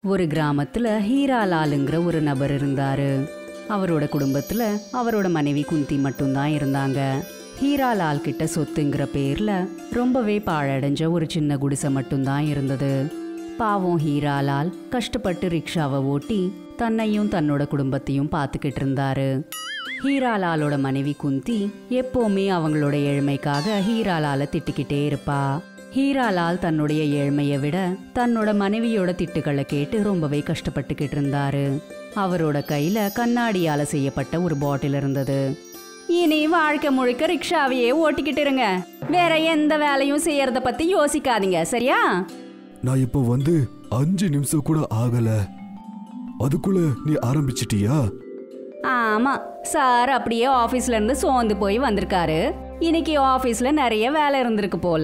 ஒரு கிராமத்துல ஹீராலாலுங்கிற ஒரு நபர் இருந்தாரு அவரோட குடும்பத்துல அவரோட மனைவி குந்தி மட்டும்தான் இருந்தாங்க ஹீராலால் கிட்ட சொத்துங்கிற பேர்ல ரொம்பவே பாழடைஞ்ச ஒரு சின்ன குடிசை மட்டும்தான் இருந்தது பாவம் ஹீராலால் கஷ்டப்பட்டு ரிக்ஷாவை ஓட்டி தன்னையும் தன்னோட குடும்பத்தையும் பார்த்துக்கிட்டு இருந்தாரு ஹீராலாலோட மனைவி குந்தி எப்பவுமே அவங்களோட ஏழ்மைக்காக ஹீராலால திட்டிக்கிட்டே இருப்பா ஹீராலால் தன்னுடைய ஏழ்மையை விட தன்னோட மனைவியோட திட்டுகளை கேட்டு ரொம்பவே கஷ்டப்பட்டுக்கிட்டு இருந்தாரு அவரோட கையில கண்ணாடியால செய்யப்பட்ட ஒரு பாட்டில் இருந்தது இனி வாழ்க்கை முழுக்க ரிக்ஷாவையே ஓட்டிக்கிட்டு இருங்க வேற எந்த வேலையும் செய்யறத பத்தி யோசிக்காதீங்க சரியா நான் இப்போ வந்து அஞ்சு நிமிஷம் கூட ஆகல அதுக்குள்ள நீ ஆரம்பிச்சிட்டியா ஆமா சார் அப்படியே ஆபீஸ்ல இருந்து சோர்ந்து போய் வந்திருக்காரு இன்னைக்கு ஆபீஸ்ல நிறைய வேலை இருந்திருக்கு போல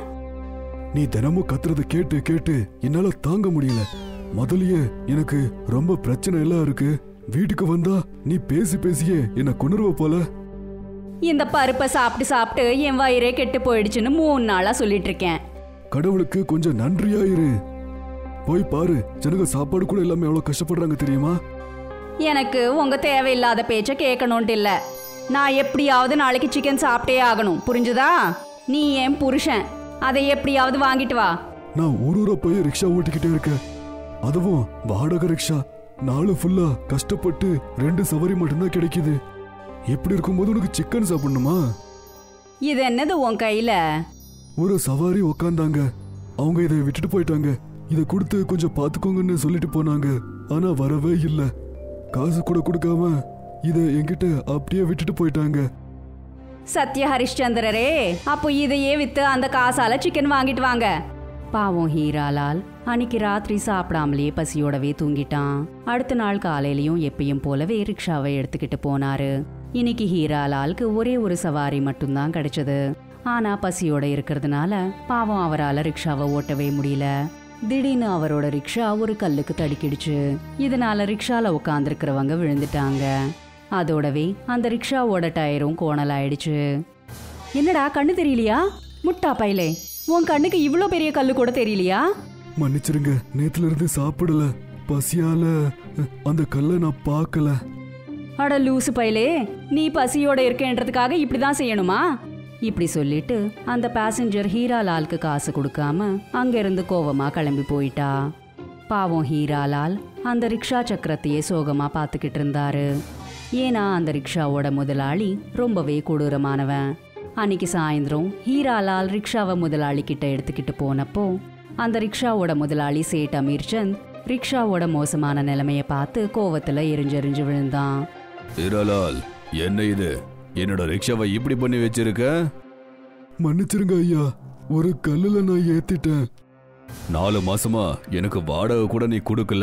நீ தினமும் கத்துறத கேட்டு கேட்டு என்னால தாங்க முடியல முதல்லயே எனக்கு ரொம்ப பிரச்சனை எல்லாம் இருக்கு வீட்டுக்கு வந்தா நீ பேசி பேசியே என்ன கொண்டுருவ போல இந்த பருப்பை சாப்பிட்டு சாப்பிட்டு என் வயிறே கெட்டு போயிடுச்சுன்னு மூணு நாளா சொல்லிட்டு இருக்கேன் கடவுளுக்கு கொஞ்சம் நன்றியா இரு போய் பாரு ஜனங்க சாப்பாடு கூட எல்லாமே எவ்வளவு கஷ்டப்படுறாங்க தெரியுமா எனக்கு உங்க தேவையில்லாத பேச்ச கேட்கணும்ட்டு இல்ல நான் எப்படியாவது நாளைக்கு சிக்கன் சாப்பிட்டே ஆகணும் புரிஞ்சுதா நீ என் புருஷன் அதை எப்படியாவது வாங்கிட்டு வா நான் ஊர் ஊரா போய் ரிக்ஷா ஓட்டிக்கிட்டே இருக்கேன் அதுவும் வாடகை ரிக்ஷா நாலு ஃபுல்லா கஷ்டப்பட்டு ரெண்டு சவாரி மட்டும்தான் கிடைக்குது இப்படி இருக்கும்போது உனக்கு சிக்கன் சாப்பிடணுமா இது என்னது உன் கையில ஒரு சவாரி உக்காந்தாங்க அவங்க இதை விட்டுட்டு போயிட்டாங்க இதை கொடுத்து கொஞ்சம் பாத்துக்கோங்கன்னு சொல்லிட்டு போனாங்க ஆனா வரவே இல்ல காசு கூட கொடுக்காம இதை என்கிட்ட அப்படியே விட்டுட்டு போயிட்டாங்க சத்ய ஹரிஷ்சந்திரரே அப்போ இதையே வித்து அந்த காசால சிக்கன் வாங்கிட்டு வாங்க பாவம் ஹீராலால் அன்னைக்கு ராத்திரி சாப்பிடாமலேயே பசியோடவே தூங்கிட்டான் அடுத்த நாள் காலையிலயும் எப்பயும் போலவே ரிக்ஷாவை எடுத்துக்கிட்டு போனாரு இன்னைக்கு ஹீராலாலுக்கு ஒரே ஒரு சவாரி மட்டும்தான் கிடைச்சது ஆனா பசியோட இருக்கிறதுனால பாவம் அவரால ரிக்ஷாவை ஓட்டவே முடியல திடீர்னு அவரோட ரிக்ஷா ஒரு கல்லுக்கு தடுக்கிடுச்சு இதனால ரிக்ஷால உட்காந்துருக்கிறவங்க விழுந்துட்டாங்க அதோடவே அந்த ரிக்ஷாவோட டயரும் கோணல் ஆயிடுச்சு என்னடா கண்ணு தெரியலையா முட்டா பையலே உன் கண்ணுக்கு இவ்ளோ பெரிய கல்லு கூட தெரியலையா மன்னிச்சிருங்க நேத்துல இருந்து சாப்பிடல பசியால அஹ், அந்த கல்லை நான் பார்க்கல அட லூசு பையலே நீ பசியோட இருக்கேன்றதுக்காக இப்படிதான் செய்யணுமா இப்படி சொல்லிட்டு அந்த பேசஞ்சர் ஹீராலாலுக்கு காசு கொடுக்காம அங்கிருந்து கோவமா கிளம்பி போயிட்டா பாவம் ஹீராலால் அந்த ரிக்ஷா சக்கரத்தையே சோகமா பார்த்துக்கிட்டு இருந்தாரு ஏன்னா அந்த ரிக்ஷாவோட முதலாளி ரொம்பவே கொடூரமானவன் அன்னைக்கு சாயந்தரம் ஹீராலால் ரிக்ஷாவை முதலாளி கிட்ட எடுத்துக்கிட்டு போனப்போ அந்த ரிக்ஷாவோட முதலாளி சேட் அமீர்சந்த் ரிக்ஷாவோட மோசமான நிலைமைய பார்த்து கோவத்துல எரிஞ்செறிஞ்சு விழுந்தான் ஹீராலால் என்ன இது என்னோட ரிக்ஷாவை இப்படி பண்ணி வச்சிருக்க மன்னிச்சிருங்க ஐயா ஒரு கல்லுல நான் ஏத்திட்டேன் நாலு மாசமா எனக்கு வாடகை கூட நீ கொடுக்கல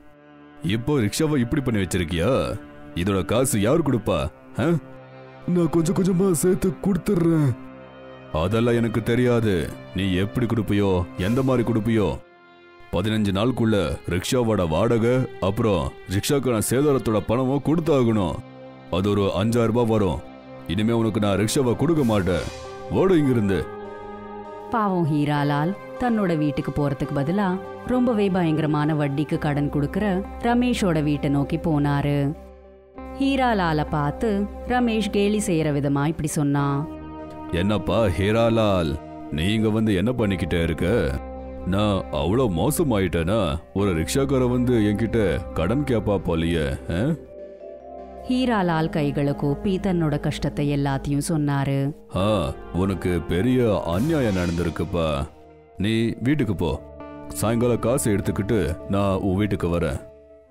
இப்போ ரிக்ஷாவை இப்படி பண்ணி வச்சிருக்கியா இதோட காசு யார் கொடுப்பா ஆ? நான் கொஞ்சம் கொஞ்சமா சேர்த்து கொடுத்துட்றேன் அதெல்லாம் எனக்கு தெரியாது நீ எப்படி கொடுப்பியோ எந்த மாதிரி கொடுப்பியோ பதினஞ்சு நாளுக்குள்ள ரிக்ஷாவோட வாடகை அப்புறம் ரிக்ஷாக்கான சேதாரத்தோட பணமும் கொடுத்தாகணும் அது ஒரு அஞ்சாயிரம் ரூபாய் வரும் இனிமே உனக்கு நான் ரிக்ஷாவை கொடுக்க மாட்டேன் ஓடு இங்கிருந்து பாவம் ஹீராலால் தன்னோட வீட்டுக்கு போறதுக்கு பதிலா ரொம்பவே பயங்கரமான வட்டிக்கு கடன் கொடுக்கற ரமேஷோட வீட்டை நோக்கி போனாரு ஹீராலால பார்த்து ரமேஷ் கேலி செய்யற விதமா இப்படி சொன்னான் என்னப்பா ஹீராலால் நீங்க வந்து என்ன பண்ணிக்கிட்டே இருக்க நான் அவ்வளோ மோசமாயிட்டேனா ஒரு ரிக்ஷாக்கார வந்து என்கிட்ட கடன் கேப்பா போலியே ஆ? ஹீராலால் கைகளை கூப்பி தன்னோட கஷ்டத்தை எல்லாத்தையும் சொன்னாரு ஆ உனக்கு பெரிய அநியாயம் நடந்திருக்குப்பா நீ வீட்டுக்கு போ சாயங்காலம் காசு எடுத்துக்கிட்டு நான் உன் வீட்டுக்கு வரேன்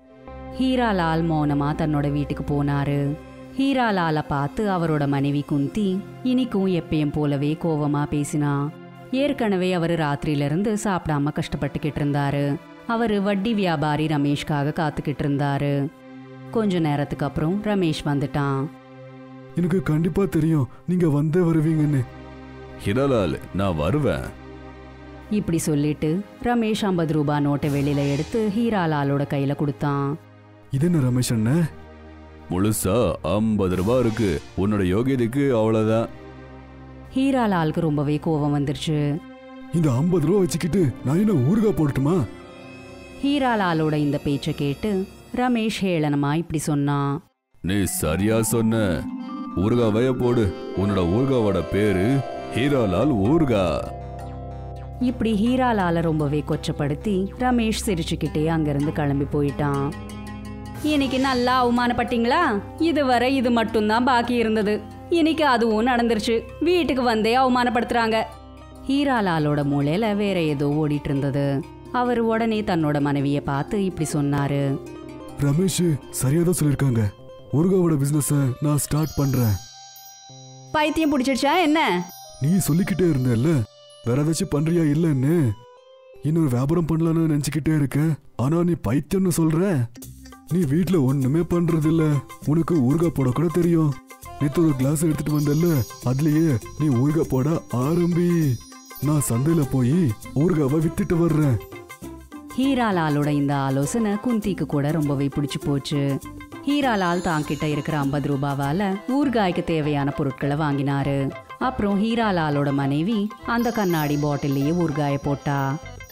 ஹீராலால் மௌனமா தன்னோட வீட்டுக்கு போனாரு ஹீராலால பார்த்து அவரோட மனைவி குந்தி இனிக்கும் எப்பயும் போலவே கோவமா பேசினா ஏற்கனவே அவர் ராத்திரியில இருந்து சாப்பிடாம கஷ்டப்பட்டுக்கிட்டு இருந்தாரு அவரு வட்டி வியாபாரி ரமேஷ்காக காத்துக்கிட்டு இருந்தாரு கொஞ்ச நேரத்துக்கு அப்புறம் ரமேஷ் வந்துட்டான் எனக்கு கண்டிப்பா தெரியும் நீங்க வந்தே வருவீங்கன்னு ஹிராலால் நான் வருவேன் இப்படி சொல்லிட்டு ரமேஷ் ஐம்பது ரூபாய் நோட்டை வெளியில எடுத்து ஹீராலாலோட கையில கொடுத்தான் இது என்ன ரமேஷ் அண்ணன் முழுசா ஐம்பது ரூபாய் இருக்கு உன்னோட யோகியதைக்கு அவ்வளவுதான் ஹீராலாலுக்கு ரொம்பவே கோபம் வந்துருச்சு இந்த ஐம்பது ரூபா வச்சுக்கிட்டு நான் என்ன ஊறுகாய் போடட்டுமா ஹீராலாலோட இந்த பேச்சை கேட்டு ரமேஷ் ஹேளனமா இப்படி சொன்னான் நீ சரியா சொன்ன ஊர்காவைய போடு உன்னோட ஊர்காவோட பேரு ஹீராலால் ஊர்கா இப்படி ஹீராலால ரொம்பவே கொச்சப்படுத்தி ரமேஷ் சிரிச்சுக்கிட்டே அங்கிருந்து கிளம்பி போயிட்டான் இன்னைக்கு நல்லா அவமானப்பட்டீங்களா இதுவரை இது மட்டும்தான் பாக்கி இருந்தது இன்னைக்கு அதுவும் நடந்துருச்சு வீட்டுக்கு வந்தே அவமானப்படுத்துறாங்க ஹீராலாலோட மூளையில வேற ஏதோ ஓடிட்டு இருந்தது அவர் உடனே தன்னோட மனைவியை பார்த்து இப்படி சொன்னாரு ரமேஷ் சரியா தான் சொல்லியிருக்காங்க ஊர்காவோட பிசினஸ நான் ஸ்டார்ட் பண்றேன் பைத்தியம் பிடிச்சிடுச்சா என்ன நீ சொல்லிக்கிட்டே இருந்தல்ல வேற ஏதாச்சும் பண்றியா இல்லன்னு இன்னொரு வியாபாரம் பண்ணலாம்னு நினைச்சுக்கிட்டே இருக்க ஆனா நீ பைத்தியம்னு சொல்ற நீ வீட்ல ஒண்ணுமே பண்றது இல்ல உனக்கு ஊறுகாய் போட கூட தெரியும் நேத்து ஒரு கிளாஸ் எடுத்துட்டு வந்தல்ல அதுலயே நீ ஊறுகாய் போட ஆரம்பி நான் சந்தையில போய் ஊறுகாவை வித்துட்டு வர்றேன் ஹீராலாலோட இந்த ஆலோசனை குந்திக்கு கூட ரொம்பவே பிடிச்சு போச்சு ஹீராலால் தாங்கிட்ட இருக்கிற ஐம்பது ரூபாவால ஊர்காய்க்கு தேவையான பொருட்களை வாங்கினாரு அப்புறம் ஹீராலாலோட மனைவி அந்த கண்ணாடி பாட்டிலேயே ஊர்காய போட்டா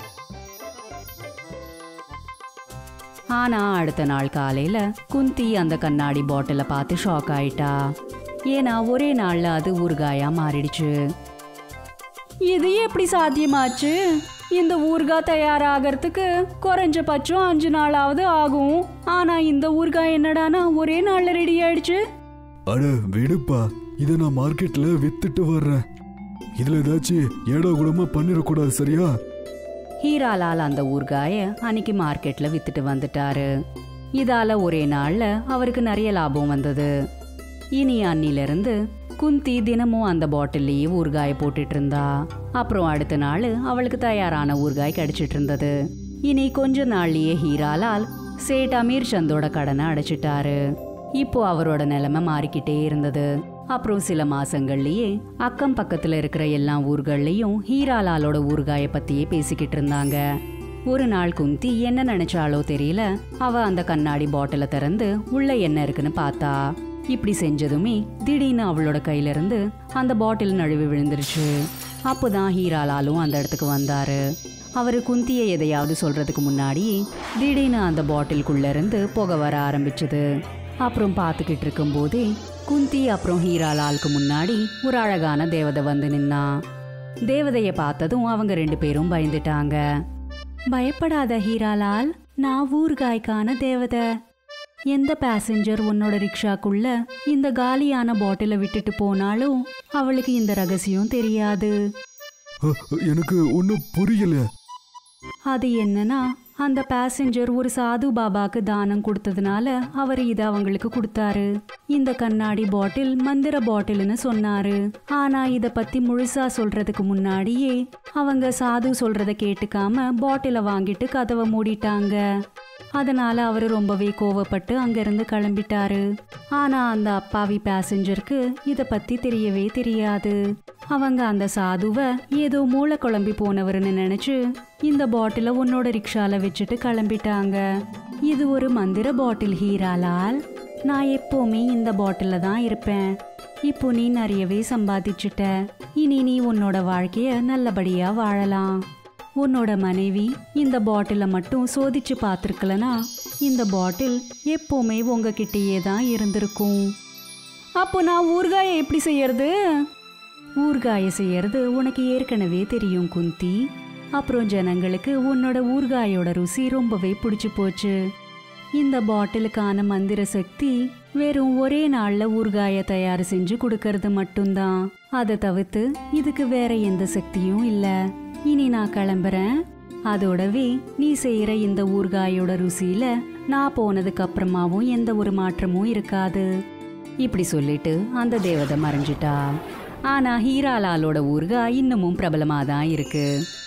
ஆனா அடுத்த நாள் காலையில குந்தி அந்த கண்ணாடி பாட்டிலை பார்த்து ஷாக் ஆயிட்டா ஏன்னா ஒரே நாள்ல அது ஊர்காயா மாறிடுச்சு இது எப்படி சாத்தியமாச்சு இந்த ஊறுகாய் தயாராகிறதுக்கு குறைஞ்சபட்சம் அஞ்சு நாளாவது ஆகும் ஆனா இந்த ஊறுகாய் என்னடானா ஒரே நாள்ல ரெடி ஆயிடுச்சு அட விடுப்பா இதை நான் மார்க்கெட்ல வித்துட்டு வர்றேன் இதுல ஏதாச்சும் ஏடா கூடமா பண்ணிடக்கூடாது சரியா ஹீராலால் அந்த ஊறுகாய அன்னைக்கு மார்க்கெட்ல வித்துட்டு வந்துட்டாரு இதால ஒரே நாள்ல அவருக்கு நிறைய லாபம் வந்தது இனி அன்னிலிருந்து குந்தி தினமும் அந்த பாட்டில்லையே ஊறுகாய போட்டுட்டு இருந்தா அப்புறம் அடுத்த நாள் அவளுக்கு தயாரான ஊறுகாய் கிடைச்சிட்டு இருந்தது இனி கொஞ்ச நாள்லயே ஹீராலால் சேட் அமீர் சந்தோட கடனை அடைச்சிட்டாரு இப்போ அவரோட நிலைமை மாறிக்கிட்டே இருந்தது அப்புறம் சில மாசங்கள்லயே அக்கம் பக்கத்துல இருக்கிற எல்லா ஊர்கள்லயும் ஹீராலாலோட ஊறுகாய பத்தியே பேசிக்கிட்டு இருந்தாங்க ஒரு நாள் குந்தி என்ன நினைச்சாலோ தெரியல அவ அந்த கண்ணாடி பாட்டில திறந்து உள்ள என்ன இருக்குன்னு பார்த்தா இப்படி செஞ்சதுமே திடீர்னு அவளோட கையில இருந்து அந்த பாட்டில் நழுவி விழுந்துருச்சு அப்போதான் ஹீராலாலும் அந்த இடத்துக்கு வந்தாரு அவரு குந்தியை எதையாவது சொல்றதுக்கு முன்னாடி திடீர்னு அந்த பாட்டிலுக்குள்ள இருந்து புகை வர ஆரம்பிச்சது அப்புறம் பார்த்துக்கிட்டு இருக்கும்போதே குந்தி அப்புறம் ஹீராலாலுக்கு முன்னாடி ஒரு அழகான தேவதை வந்து நின்னா தேவதைய பார்த்ததும் அவங்க ரெண்டு பேரும் பயந்துட்டாங்க பயப்படாத ஹீராலால் நான் ஊர்காய்க்கான தேவதை எந்த பேசஞ்சர் உன்னோட ரிக்ஷாக்குள்ள இந்த காலியான பாட்டிலை விட்டுட்டு போனாலும் அவளுக்கு இந்த ரகசியம் தெரியாது அ, எனக்கு ஒன்றும் புரியல அது என்னன்னா அந்த பேசஞ்சர் ஒரு சாது பாபாக்கு தானம் கொடுத்ததுனால அவர் இதை அவங்களுக்கு கொடுத்தாரு இந்த கண்ணாடி பாட்டில் மந்திர பாட்டில்னு சொன்னாரு ஆனா இத பத்தி முழுசா சொல்றதுக்கு முன்னாடியே அவங்க சாது சொல்றத கேட்டுக்காம பாட்டிலை வாங்கிட்டு கதவை மூடிட்டாங்க அதனால அவர் ரொம்பவே கோவப்பட்டு அங்கிருந்து கிளம்பிட்டாரு ஆனா அந்த அப்பாவி பேசஞ்சருக்கு இத பத்தி தெரியவே தெரியாது அவங்க அந்த சாதுவை ஏதோ மூளை குழம்பி போனவர்னு நினைச்சு இந்த பாட்டில உன்னோட ரிக்ஷால வச்சுட்டு கிளம்பிட்டாங்க இது ஒரு மந்திர பாட்டில் ஹீராலால் நான் எப்பவுமே இந்த பாட்டில்ல தான் இருப்பேன் இப்போ நீ நிறையவே சம்பாதிச்சுட்ட இனி நீ உன்னோட வாழ்க்கைய நல்லபடியா வாழலாம் உன்னோட மனைவி இந்த பாட்டிலை மட்டும் சோதிச்சு பார்த்துருக்கலனா இந்த பாட்டில் எப்பவுமே உங்ககிட்டயே தான் இருந்திருக்கும் அப்போ நான் ஊறுகாயை எப்படி செய்யறது ஊறுகாயை செய்யறது உனக்கு ஏற்கனவே தெரியும் குந்தி அப்புறம் ஜனங்களுக்கு உன்னோட ஊறுகாயோட ருசி ரொம்பவே பிடிச்சு போச்சு இந்த பாட்டிலுக்கான மந்திர சக்தி வெறும் ஒரே நாள்ல ஊறுகாய தயார் செஞ்சு கொடுக்கறது மட்டும்தான் அதை தவிர்த்து இதுக்கு வேற எந்த சக்தியும் இல்ல இனி நான் கிளம்புறேன் அதோடவே நீ செய்யற இந்த ஊறுகாயோட ருசியில நான் போனதுக்கு அப்புறமாவும் எந்த ஒரு மாற்றமும் இருக்காது இப்படி சொல்லிட்டு அந்த தேவதை மறைஞ்சிட்டா ஆனா ஹீராலாலோட ஊறுகாய் இன்னமும் பிரபலமா தான் இருக்கு